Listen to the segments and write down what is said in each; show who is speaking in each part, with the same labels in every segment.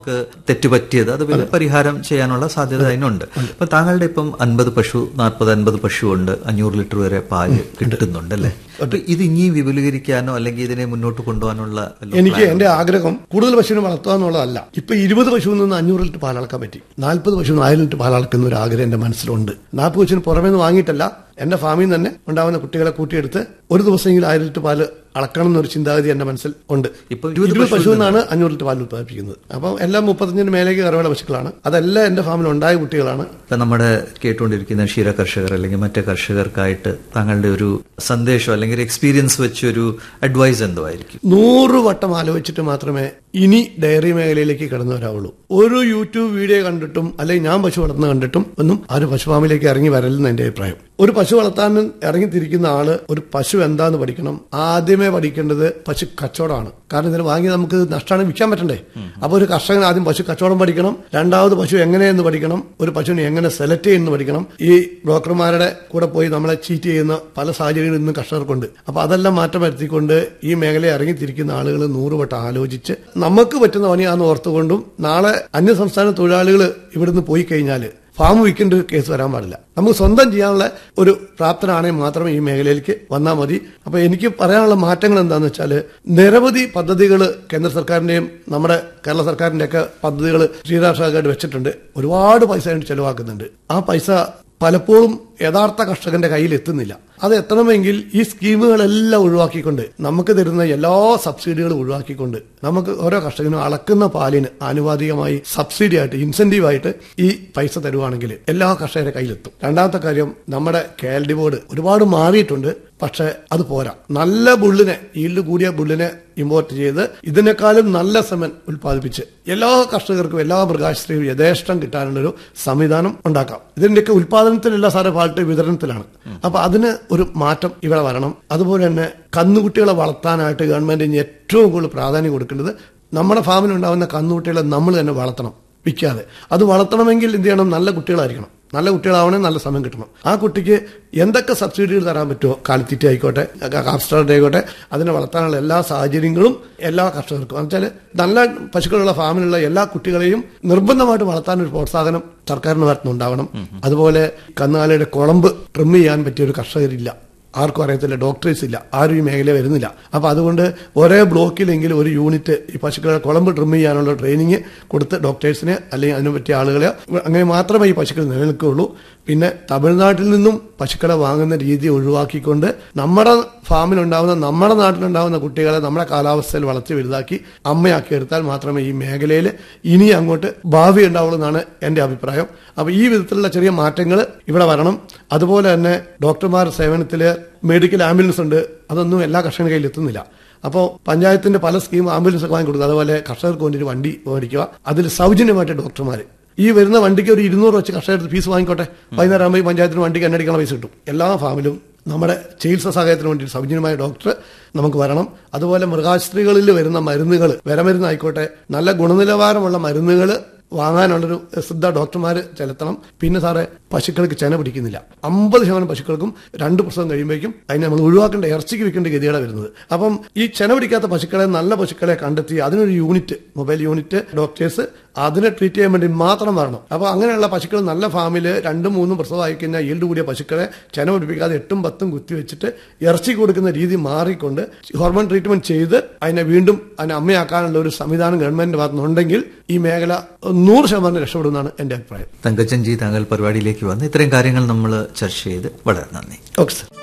Speaker 1: ക്ക് തെറ്റുപറ്റിയത് അത് പിന്നെ പരിഹാരം ചെയ്യാനുള്ള സാധ്യത അതിനുണ്ട് ഇപ്പൊ താങ്കളുടെ ഇപ്പം അൻപത് പശു നാൽപ്പത് അൻപത് പശു ഉണ്ട് അഞ്ഞൂറ് ലിറ്റർ വരെ പാല് കിട്ടുന്നുണ്ട് അല്ലേ അപ്പൊ ഇത് ഇനി വിപുലീകരിക്കാനോ അല്ലെങ്കിൽ ഇതിനെ മുന്നോട്ട് കൊണ്ടുപോകാനുള്ള വല്ല
Speaker 2: എനിക്ക് എന്റെ ആഗ്രഹം കൂടുതൽ പശുവിനെ വളർത്തുക എന്നുള്ളതല്ല ഇപ്പൊ ഇരുപത് പശുവിൽ നിന്ന് അഞ്ഞൂറ് ലിറ്റർ പാൽ അളക്കാൻ പറ്റി നാൽപ്പത് പശുവിന് ആയിരം ലിറ്റർ പാൽ അളക്കുന്ന ഒരു ആഗ്രഹം എന്റെ മനസ്സിലുണ്ട് നാൽപ്പത് പശുവിന് പുറമേ നിന്ന് വാങ്ങിയിട്ടല്ല എന്റെ ഫാമിൽ നിന്ന് തന്നെ ഉണ്ടാവുന്ന കുട്ടികളെ കൂട്ടിയെടുത്ത് ഒരു ദിവസമെങ്കിലും ആയിരം ലിറ്റർ പാല് അളക്കണം എന്നൊരു ചിന്താഗതി എന്റെ മനസ്സിൽ ഉണ്ട്
Speaker 1: ഇപ്പൊ
Speaker 2: ഇരുപത്
Speaker 1: ഇരുപത്
Speaker 2: പശുവിൽ നിന്നാണ് അഞ്ഞൂറ് ലിറ്റർ പാൽ ഉത്പാദിപ്പിക്കുന്നത് അപ്പം എല്ലാം മുപ്പത്തഞ്ചിന് മേലേക്ക് കറവേല പശുക്കളാണ് അതെല്ലാം എന്റെ ഫാമിൽ ഉണ്ടായ കുട്ടികളാണ്
Speaker 1: ഇപ്പൊ നമ്മുടെ കേട്ടുകൊണ്ടിരിക്കുന്ന ക്ഷീര കർഷകർ അല്ലെങ്കിൽ മറ്റ് കർഷകർക്കായിട്ട് താങ്കളുടെ ഒരു സന്ദേശം അല്ലെങ്കിൽ ഒരു എക്സ്പീരിയൻസ് വെച്ചൊരു അഡ്വൈസ് എന്തോ ആയിരിക്കും
Speaker 2: നൂറ് വട്ടം ആലോചിച്ചിട്ട് മാത്രമേ ഇനി ഡയറി മേഖലയിലേക്ക് കടന്നു വരാവുള്ളൂ ഒരു യൂട്യൂബ് വീഡിയോ കണ്ടിട്ടും അല്ലെങ്കിൽ ഞാൻ പശു വളർത്തുന്ന കണ്ടിട്ടും ഒന്നും ആ ഒരു പശു ഫാമിലേക്ക് ഇറങ്ങി വരലെന്ന് എന്റെ അഭിപ്രായം ഒരു പശു വളർത്താൻ ഇറങ്ങിത്തിരിക്കുന്ന ആള് ഒരു പശു എന്താന്ന് പഠിക്കണം ആദ്യമേ പഠിക്കേണ്ടത് പശു കച്ചവടമാണ് കാരണം ഇതിന് വാങ്ങി നമുക്ക് നഷ്ടമാണ് വിൽക്കാൻ പറ്റണ്ടേ അപ്പൊ ഒരു കർഷകൻ ആദ്യം പശു കച്ചവടം പഠിക്കണം രണ്ടാമത് പശു എങ്ങനെയെന്ന് പഠിക്കണം ഒരു പശുവിനെ എങ്ങനെ സെലക്ട് ചെയ്യുന്നു പഠിക്കണം ഈ ബ്രോക്കർമാരുടെ കൂടെ പോയി നമ്മളെ ചീറ്റ് ചെയ്യുന്ന പല സാഹചര്യങ്ങളും ഇന്ന് കർഷകർക്കുണ്ട് അപ്പൊ അതെല്ലാം മാറ്റം വരുത്തിക്കൊണ്ട് ഈ മേഖലയിൽ ഇറങ്ങിത്തിരിക്കുന്ന ആളുകൾ നൂറുവട്ടം ആലോചിച്ച് നമുക്ക് പറ്റുന്ന പണിയാന്ന് ഓർത്തുകൊണ്ടും നാളെ അന്യസംസ്ഥാന തൊഴിലാളികൾ ഇവിടുന്ന് പോയി കഴിഞ്ഞാൽ ഫാം വിൽക്കേണ്ട ഒരു കേസ് വരാൻ പാടില്ല നമുക്ക് സ്വന്തം ചെയ്യാനുള്ള ഒരു പ്രാപ്തനാണെങ്കിൽ മാത്രമേ ഈ മേഖലയിലേക്ക് വന്നാൽ മതി അപ്പൊ എനിക്ക് പറയാനുള്ള മാറ്റങ്ങൾ എന്താന്ന് വെച്ചാൽ നിരവധി പദ്ധതികൾ കേന്ദ്ര സർക്കാരിന്റെയും നമ്മുടെ കേരള സർക്കാരിന്റെ ഒക്കെ പദ്ധതികൾ ശ്രീരാഷ്ട്രമായിട്ട് വെച്ചിട്ടുണ്ട് ഒരുപാട് പൈസ അതിന് ചെലവാക്കുന്നുണ്ട് ആ പൈസ പലപ്പോഴും യഥാർത്ഥ കർഷകന്റെ കയ്യിൽ എത്തുന്നില്ല അത് എത്തണമെങ്കിൽ ഈ സ്കീമുകളെല്ലാം ഒഴിവാക്കിക്കൊണ്ട് നമുക്ക് തരുന്ന എല്ലാ സബ്സിഡികളും ഒഴിവാക്കിക്കൊണ്ട് നമുക്ക് ഓരോ കർഷകനും അളക്കുന്ന പാലിന് ആനുപാതികമായി സബ്സിഡി ആയിട്ട് ഇൻസെന്റീവ് ആയിട്ട് ഈ പൈസ തരുവാണെങ്കിൽ എല്ലാ കർഷകരുടെ കയ്യിലെത്തും രണ്ടാമത്തെ കാര്യം നമ്മുടെ കെ എൽ ഡി ബോർഡ് ഒരുപാട് മാറിയിട്ടുണ്ട് പക്ഷെ അത് പോരാ നല്ല ബുള്ളിനെ ഈൽഡ് കൂടിയ ബുള്ളിനെ ഇമ്പോർട്ട് ചെയ്ത് ഇതിനേക്കാളും നല്ല സെമൻ ഉൽപ്പാദിപ്പിച്ച് എല്ലാ കർഷകർക്കും എല്ലാ മൃഗാശ്രയും യഥേഷ്ടം കിട്ടാനുള്ളൊരു സംവിധാനം ഉണ്ടാക്കാം ഇതിന്റെയൊക്കെ ഉൽപാദനത്തിലല്ല സാറേ ഫാൾട്ട് വിതരണത്തിലാണ് അപ്പൊ അതിന് ഒരു മാറ്റം ഇവിടെ വരണം അതുപോലെ തന്നെ കന്നുകുട്ടികളെ വളർത്താനായിട്ട് ഗവൺമെന്റ് ഇനി ഏറ്റവും കൂടുതൽ പ്രാധാന്യം കൊടുക്കേണ്ടത് നമ്മുടെ ഫാമിൽ ഉണ്ടാകുന്ന കന്നുകുട്ടികളെ നമ്മൾ തന്നെ വളർത്തണം വിൽക്കാതെ അത് വളർത്തണമെങ്കിൽ എന്ത് ചെയ്യണം നല്ല കുട്ടികളായിരിക്കണം നല്ല കുട്ടികളാവണേ നല്ല സമയം കിട്ടണം ആ കുട്ടിക്ക് എന്തൊക്കെ സബ്സിഡികൾ തരാൻ പറ്റുമോ കാലിത്തീറ്റ ആയിക്കോട്ടെ കാപ്സ്റ്റാർഡ് ആയിക്കോട്ടെ അതിനെ വളർത്താനുള്ള എല്ലാ സാഹചര്യങ്ങളും എല്ലാ കർഷകർക്കും എന്ന് വെച്ചാൽ നല്ല പശുക്കളുള്ള ഫാമിലുള്ള എല്ലാ കുട്ടികളെയും നിർബന്ധമായിട്ട് വളർത്താൻ ഒരു പ്രോത്സാഹനം സർക്കാരിന് ഭാഗത്തുനിന്നുണ്ടാവണം അതുപോലെ കന്നുകാലിയുടെ കുളമ്പ് ട്രിം ചെയ്യാൻ പറ്റിയ ഒരു കർഷകരില്ല ആർക്കും അറിയത്തില്ല ഡോക്ടേഴ്സ് ഇല്ല ആരും ഈ മേഖല വരുന്നില്ല അപ്പൊ അതുകൊണ്ട് ഒരേ ബ്ലോക്കിലെങ്കിലും ഒരു യൂണിറ്റ് ഈ പശുക്കളെ കുളമ്പ് ട്രിം ചെയ്യാനുള്ള ട്രെയിനിങ് കൊടുത്ത് ഡോക്ടേഴ്സിനെ അല്ലെങ്കിൽ അതിനെ പറ്റിയ ആളുകളെ അങ്ങനെ മാത്രമേ ഈ പശുക്കൾ നിലനിൽക്കുകയുള്ളൂ പിന്നെ തമിഴ്നാട്ടിൽ നിന്നും പശുക്കളെ വാങ്ങുന്ന രീതി ഒഴിവാക്കിക്കൊണ്ട് നമ്മുടെ ഫാമിലുണ്ടാവുന്ന നമ്മുടെ നാട്ടിലുണ്ടാവുന്ന കുട്ടികളെ നമ്മുടെ കാലാവസ്ഥയിൽ വളർത്തി വലുതാക്കി അമ്മയാക്കി എടുത്താൽ മാത്രമേ ഈ മേഖലയിൽ ഇനി അങ്ങോട്ട് ഭാവി ഉണ്ടാവുള്ളൂ എന്നാണ് എന്റെ അഭിപ്രായം അപ്പൊ ഈ വിധത്തിലുള്ള ചെറിയ മാറ്റങ്ങൾ ഇവിടെ വരണം അതുപോലെ തന്നെ ഡോക്ടർമാർ സേവനത്തില് മെഡിക്കൽ ആംബുലൻസ് ഉണ്ട് അതൊന്നും എല്ലാ കർഷകരുടെ കയ്യിൽ എത്തുന്നില്ല അപ്പോൾ പഞ്ചായത്തിന്റെ പല സ്കീം ആംബുലൻസ് ഒക്കെ വാങ്ങി കൊടുക്കുക അതുപോലെ കർഷകർക്ക് വേണ്ടി ഒരു വണ്ടി മേടിക്കുക അതിൽ സൗജന്യമായിട്ട് ഡോക്ടർമാർ ഈ വരുന്ന വണ്ടിക്ക് ഒരു ഇരുന്നൂറ് വെച്ച് കർഷകർ ഫീസ് വാങ്ങിക്കോട്ടെ വൈകുന്നേരം ആകുമ്പോൾ ഈ പഞ്ചായത്തിന് വണ്ടിക്ക് എണ്ണടിക്കുന്ന പൈസ കിട്ടും എല്ലാ ഫാമിലും നമ്മുടെ ചികിത്സാ സഹായത്തിന് വേണ്ടി സൗജന്യമായ ഡോക്ടർ നമുക്ക് വരണം അതുപോലെ മൃഗാശുപത്രികളിൽ വരുന്ന മരുന്നുകൾ വിരമരുന്നായിക്കോട്ടെ നല്ല ഗുണനിലവാരമുള്ള മരുന്നുകൾ വാങ്ങാനുള്ളൊരു ശ്രദ്ധ ഡോക്ടർമാർ ചെലുത്തണം പിന്നെ സാറേ പശുക്കൾക്ക് ചെന പിടിക്കുന്നില്ല അമ്പത് ശതമാനം പശുക്കൾക്കും രണ്ട് പ്രസവം കഴിയുമ്പോഴേക്കും അതിനെ നമ്മൾ ഒഴിവാക്കേണ്ട ഇറച്ചിക്ക് വെക്കേണ്ട ഗതിയാണ് വരുന്നത് അപ്പം ഈ ചെന പിടിക്കാത്ത പശുക്കളെ നല്ല പശുക്കളെ കണ്ടെത്തി അതിനൊരു യൂണിറ്റ് മൊബൈൽ യൂണിറ്റ് ഡോക്ടേഴ്സ് അതിനെ ട്രീറ്റ് ചെയ്യാൻ വേണ്ടി മാത്രം വരണം അപ്പോൾ അങ്ങനെയുള്ള പശുക്കൾ നല്ല ഫാമിൽ രണ്ടും മൂന്നും പ്രസവമായി കഴിഞ്ഞാൽ ഈൽഡ് കൂടിയ പശുക്കളെ ചെന പിടിപ്പിക്കാതെ എട്ടും പത്തും കുത്തി വെച്ചിട്ട് ഇറച്ചി കൊടുക്കുന്ന രീതി മാറിക്കൊണ്ട് ഹോർമോൺ ട്രീറ്റ്മെന്റ് ചെയ്ത് അതിനെ വീണ്ടും അതിനെ അമ്മയാക്കാനുള്ള ഒരു സംവിധാനം ഗവൺമെന്റിന്റെ ഭാഗത്തുനിന്നുണ്ടെങ്കിൽ ഈ മേഖല നൂറ് ശതമാനം രക്ഷപ്പെടുമെന്നാണ് എന്റെ അഭിപ്രായം
Speaker 1: തങ്കച്ചൻ ജി താങ്കൾ പരിപാടിയിലേക്ക് വന്ന് ഇത്രയും കാര്യങ്ങൾ നമ്മൾ ചർച്ച ചെയ്ത് വളരെ നന്ദി
Speaker 2: ഓക്കെ സർ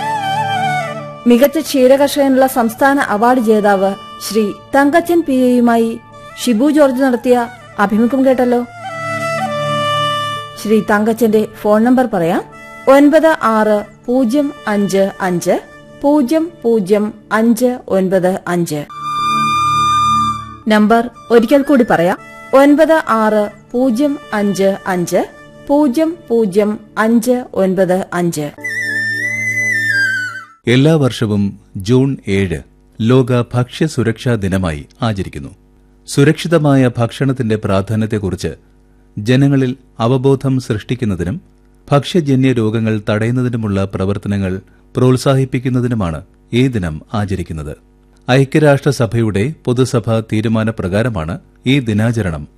Speaker 3: മികച്ച ക്ഷീരകർഷകനുള്ള സംസ്ഥാന അവാർഡ് ജേതാവ് ശ്രീ തങ്കച്ചൻ പി എയുമായി ഷിബു ജോർജ് നടത്തിയ അഭിമുഖം കേട്ടല്ലോ ശ്രീ തങ്കച്ചന്റെ ഫോൺ നമ്പർ പറയാം ഒൻപത് ആറ് പൂജ്യം അഞ്ച് അഞ്ച് പൂജ്യം പൂജ്യം അഞ്ച് ഒൻപത് അഞ്ച് നമ്പർ ഒരിക്കൽ കൂടി പറയാം ഒൻപത് ആറ് പൂജ്യം അഞ്ച് അഞ്ച് പൂജ്യം പൂജ്യം അഞ്ച് ഒൻപത് അഞ്ച്
Speaker 4: എല്ലാ വർഷവും ജൂൺ ഏഴ് ലോക ഭക്ഷ്യ സുരക്ഷാ ദിനമായി ആചരിക്കുന്നു സുരക്ഷിതമായ ഭക്ഷണത്തിന്റെ പ്രാധാന്യത്തെക്കുറിച്ച് ജനങ്ങളിൽ അവബോധം സൃഷ്ടിക്കുന്നതിനും ഭക്ഷ്യജന്യ രോഗങ്ങൾ തടയുന്നതിനുമുള്ള പ്രവർത്തനങ്ങൾ പ്രോത്സാഹിപ്പിക്കുന്നതിനുമാണ് ഈ ദിനം ആചരിക്കുന്നത് ഐക്യരാഷ്ട്രസഭയുടെ പൊതുസഭ തീരുമാനപ്രകാരമാണ് ഈ ദിനാചരണം